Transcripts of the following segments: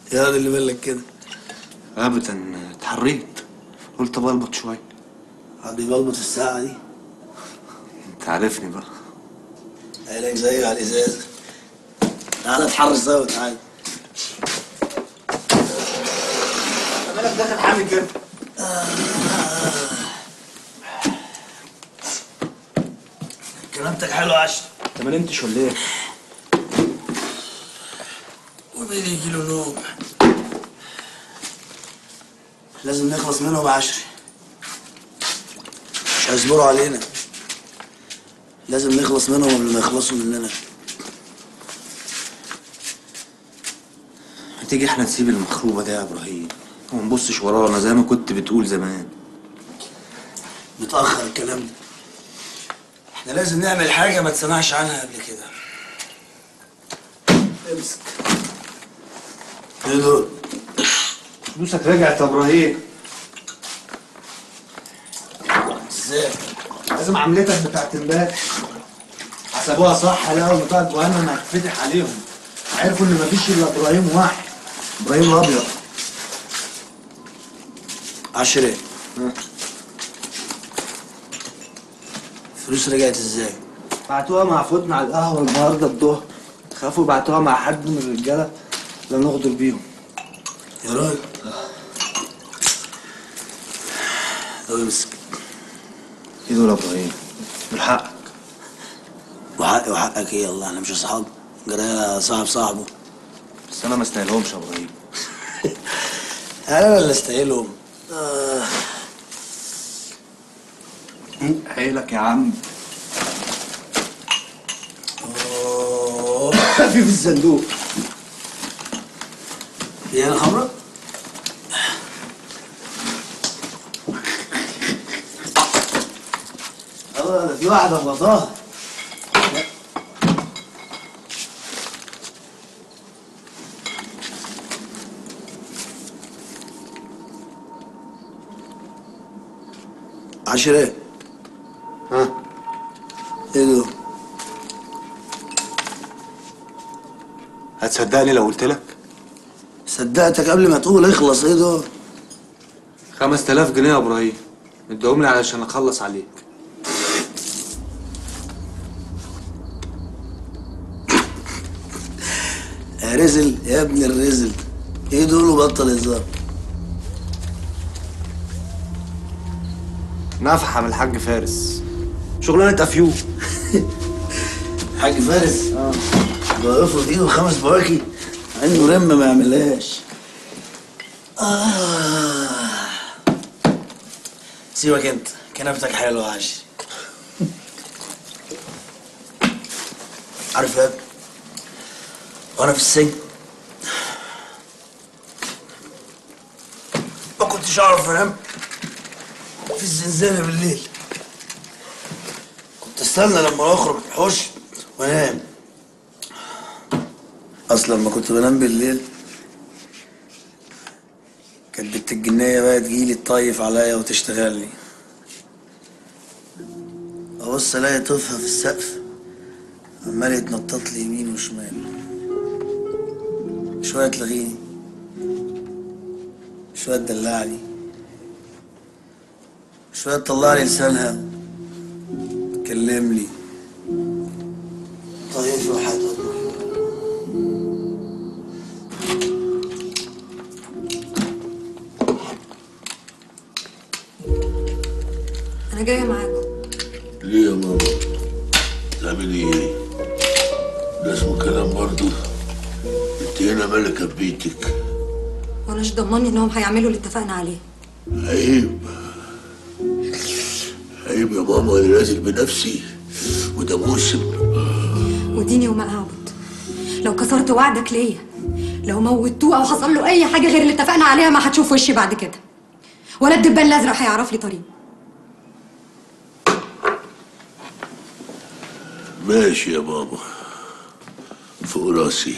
يا راجل اللي بالك كده ابدا اتحريت قلت بلبط شويه حد يبلبط الساعة دي انت عارفني بقى عينك زي على الإزازة تعالى اتحرش سوا تعالى مالك داخل حامي كده كلامتك حلو عشر انت ما نمتش ولا ايه؟ ومين يجي له نوم لازم نخلص منهم عشري مش هيصبروا علينا لازم نخلص منهم قبل ما يخلصوا مننا ما تيجي احنا نسيب المخروبه دي يا ابراهيم وما نبصش ورانا زي ما كنت بتقول زمان متأخر الكلام ده احنا لازم نعمل حاجة ما تسمعش عنها قبل كده امسك ايه دول؟ فلوسك رجعت يا ابراهيم ازاي؟ لازم عملتك بتاعت امبارح حسبوها صح لقوا بتاع جهنم هتفتح عليهم عرفوا ان مفيش الا ابراهيم واحد ابراهيم الابيض عشرة فلوس رجعت ازاي؟ بعتوها مع فوتنا على القهوه النهارده الظهر خافوا يبعتوها مع حد من الرجاله لا نغدر بيهم يا راجل طب امسك ايه دول يا ابراهيم من حقك وحقي وحقك ايه الله احنا مش اصحاب جرايه صاحب صاحبه بس انا ما استاهلهمش يا ابراهيم انا اللي استاهلهم آه. حيلك يا عم أوه. في في الصندوق دي انا خمره اه ده في واحده غلطاها عشرة ها ايه دول؟ هتصدقني لو قلت لك صدقتك قبل ما تقول اخلص ايه دول؟ 5000 جنيه يا ابراهيم اديهم لي علشان اخلص عليك يا رزل يا ابن الرزل ايه دول وبطل هزار نفحه من الحاج فارس شغلانه افيو حاج فارس اه ده يفرض ايده خمس بواكي عنده رمه ما يعملهاش آه. سيبك انت كنبتك حلوه يا عشري عارف يا ابني وانا في السجن ما كنتش اعرف انام في الزنزانه بالليل كنت استنى لما اخرج الحوش وانام اصلا لما كنت بنام بالليل كانت بنت الجنية بقى تجيلي تطيف عليا وتشتغل لي ابص الاقي طفها في السقف عمال يتنطط لي يمين وشمال شوية تلغيني شوية تدلعني شوية تطلع لي لسانها تكلم لي طيب وحياة أمك انا جايه معاكم ليه يا ماما؟ تعملي ايه؟ ده اسمه كلام برضه انت هنا ملكة بيتك وانا مش ضمني انهم هيعملوا اللي اتفقنا عليه عيب عيب يا ماما انا نازل بنفسي وده موسم وديني وما اعبد لو كسرت وعدك ليا لو موتوه او حصل له اي حاجه غير اللي اتفقنا عليها ما هتشوف وشي بعد كده ولا الدبان الازرق هيعرف لي طريق ماشي يا بابا فوق راسي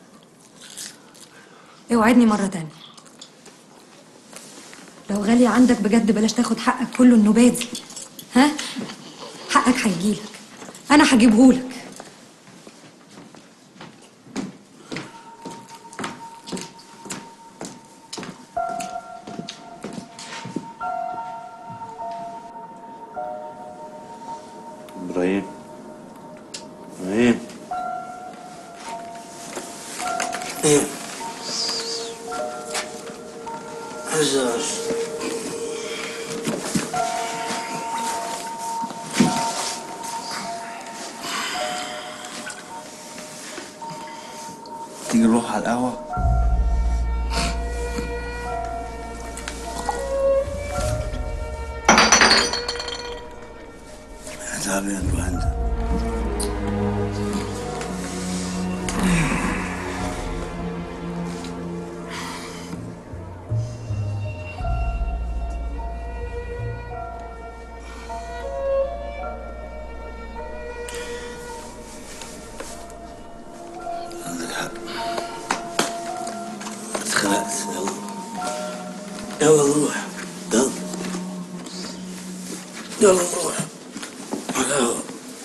اوعدني مره تانية لو غالي عندك بجد بلاش تاخد حقك كله النبادي ها حقك هيجيلك انا هجيبهولك ايه هزاز تيجي نروح على القهوة تعبان نروح عندها عندك حق اتخنقت يلا يلا نروح يلا يلا نروح على القهوة.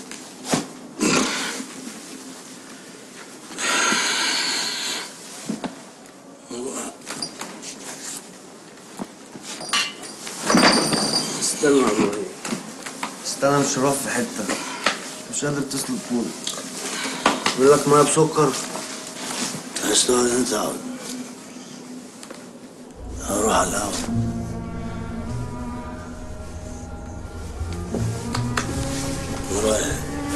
استنى عمري استنى مش هروح في حتة مش قادر تسلك طول بيقول لك ميه بسكر عايز تقعد انت اقعد اروح على القهوة ورايح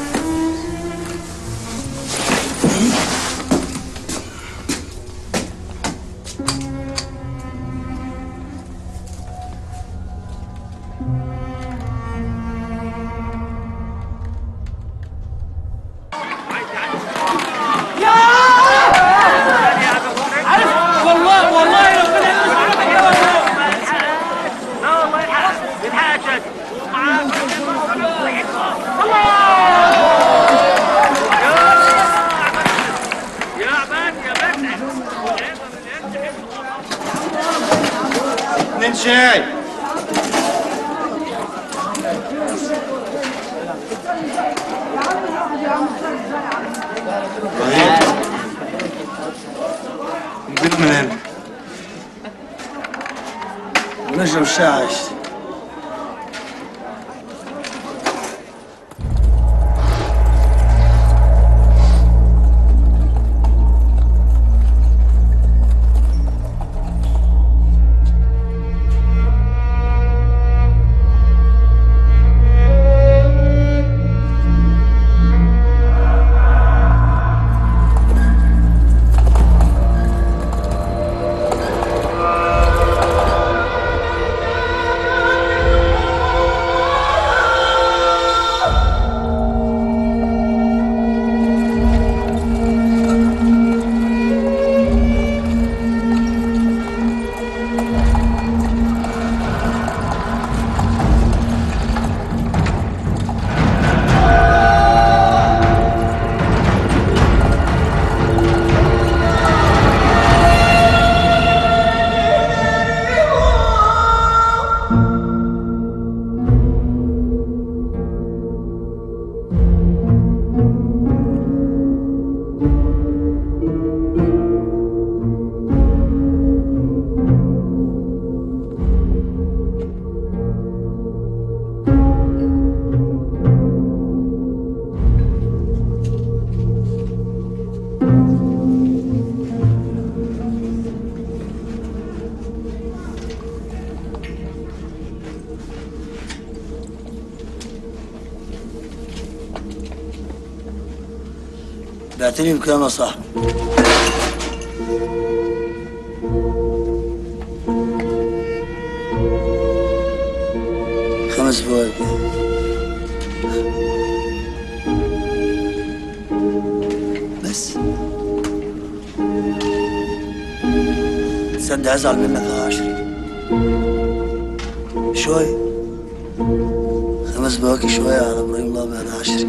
والله والله ربنا يستر يا لا والله يلحق يلحق يا شادي يا عباد يا بنت اتنين شاي ابراهيم نجيب من هنا ونشرب الشاي عشت بعتني بكام يا صاحبي خمس فواكه بس تصدق ازعل منك يا عشري شوية خمس بواكي شوية على ابراهيم الابيض يا عشري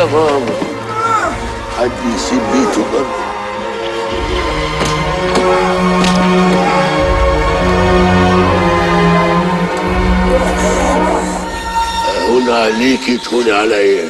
يا ماما حد يسيب بيته برضه هون عليكي تهوني عليا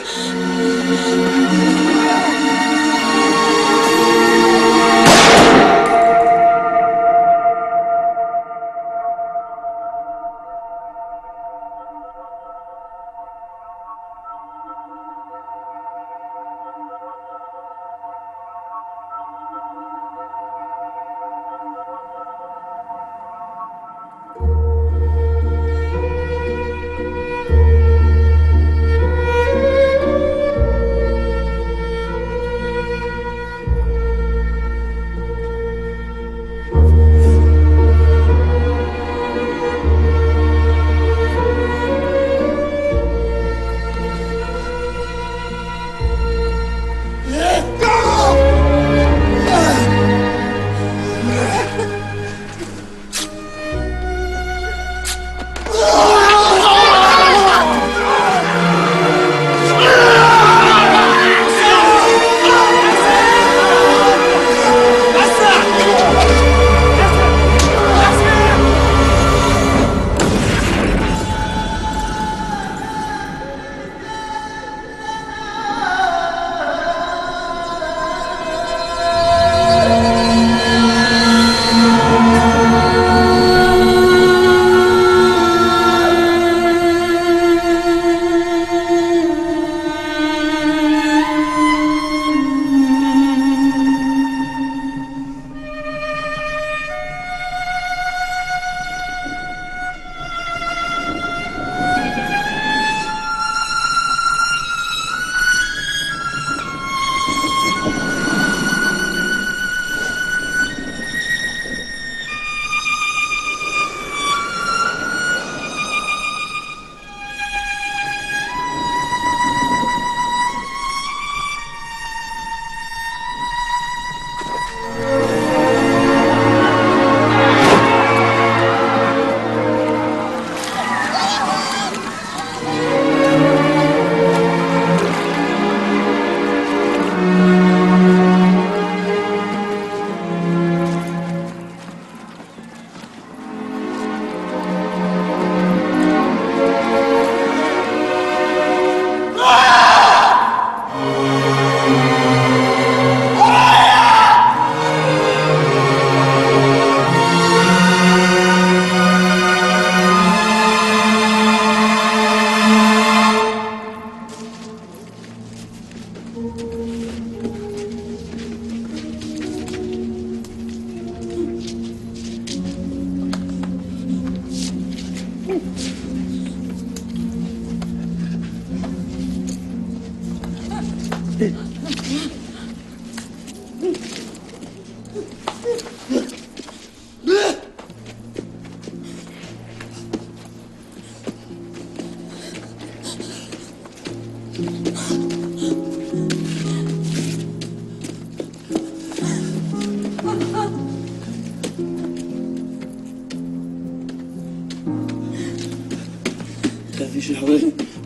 تخافيش يا حبيبي